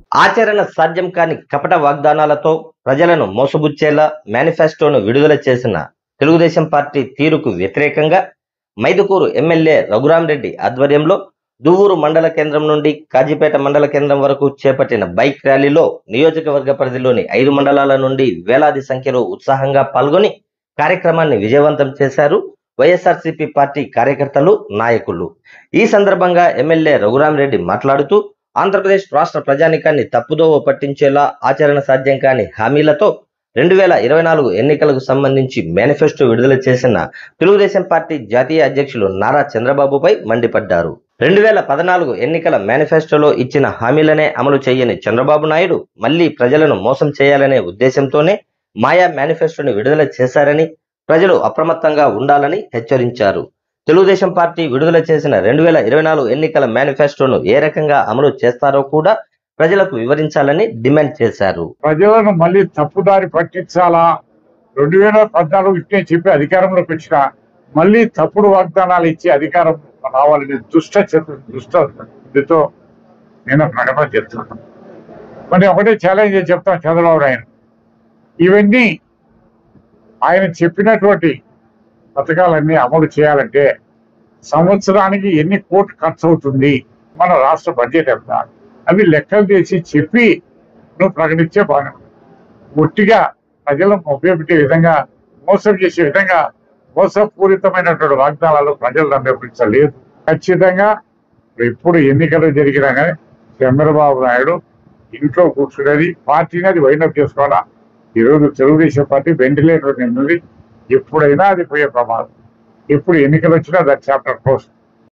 ఆచరణ సాధ్యం కాని కపట వాగ్దానాలతో ప్రజలను మోసబుచ్చేలా మేనిఫెస్టోను విడుదల చేసిన తెలుగుదేశం పార్టీ తీరుకు వ్యతిరేకంగా మైదుకూరు ఎమ్మెల్యే రఘురామరెడ్డి ఆధ్వర్యంలో దువ్వూరు మండల కేంద్రం నుండి కాజీపేట మండల కేంద్రం వరకు చేపట్టిన బైక్ ర్యాలీలో నియోజకవర్గ పరిధిలోని ఐదు మండలాల నుండి వేలాది సంఖ్యలో ఉత్సాహంగా పాల్గొని కార్యక్రమాన్ని విజయవంతం చేశారు వైఎస్ఆర్సీపీ పార్టీ కార్యకర్తలు నాయకులు ఈ సందర్భంగా ఎమ్మెల్యే రఘురామరెడ్డి మాట్లాడుతూ ఆంధ్రప్రదేశ్ రాష్ట్ర ప్రజానికాన్ని తప్పుదోవ పట్టించేలా ఆచరణ సాధ్యం కాని హామీలతో రెండు వేల ఇరవై నాలుగు ఎన్నికలకు సంబంధించి మేనిఫెస్టో విడుదల చేసిన తెలుగుదేశం పార్టీ జాతీయ అధ్యక్షులు నారా చంద్రబాబుపై మండిపడ్డారు రెండు వేల పద్నాలుగు ఎన్నికల మేనిఫెస్టోలో ఇచ్చిన హామీలనే అమలు చేయని చంద్రబాబు నాయుడు మళ్లీ ప్రజలను మోసం చేయాలనే ఉద్దేశంతోనే మాయా మేనిఫెస్టోని విడుదల చేశారని ప్రజలు అప్రమత్తంగా ఉండాలని హెచ్చరించారు తెలుగుదేశం పార్టీ విడుదల చేసిన రెండు వేల ఇరవై నాలుగు ఎన్నికల మేనిఫెస్టోను ఏ రకంగా అమలు చేస్తారో కూడా ప్రజలకు వివరించాలని డిమాండ్ చేశారు ప్రజలను మళ్ళీ తప్పుదారి పట్టించాలా రెండు వేల పద్నాలుగు ఇట్టే చెప్పి అధికారంలోకి వచ్చిన మళ్ళీ తప్పుడు వాగ్దానాలు ఇచ్చి అధికారం రావాలని దుష్ట చతు దుష్ట ఇదితో నేను ప్రకటన చేస్తున్నాను మరి ఒకటే ఛాలెంజ్ చేసి చెప్తాను చంద్రబాబు నాయుడు ఇవన్నీ ఆయన చెప్పినటువంటి పథకాలన్నీ అమలు చేయాలంటే సంవత్సరానికి ఎన్ని కోట్లు ఖర్చు అవుతుంది మన రాష్ట్ర బడ్జెట్ ఎంత అవి లెక్కలు చేసి చెప్పి నువ్వు ప్రకటించే బాగా ఒట్టిగా ప్రజలను ఉపయోగించే విధంగా మోసం చేసే విధంగా మోసపూరితమైనటువంటి వాగ్దానాలు ప్రజలు నమ్మపించలేదు ఖచ్చితంగా ఎప్పుడు ఎన్నికలు జరిగినా కానీ చంద్రబాబు నాయుడు ఇంట్లో కూర్చునేది పార్టీని అది వైండప్ చేసుకోవాలా ఈరోజు తెలుగుదేశం పార్టీ వెంటిలేటర్ నిన్నది ఎప్పుడైనా అది పోయే ప్రమాదం ఎప్పుడు ఎన్నికలు వచ్చినా దట్ చాప్టర్ క్లోజ్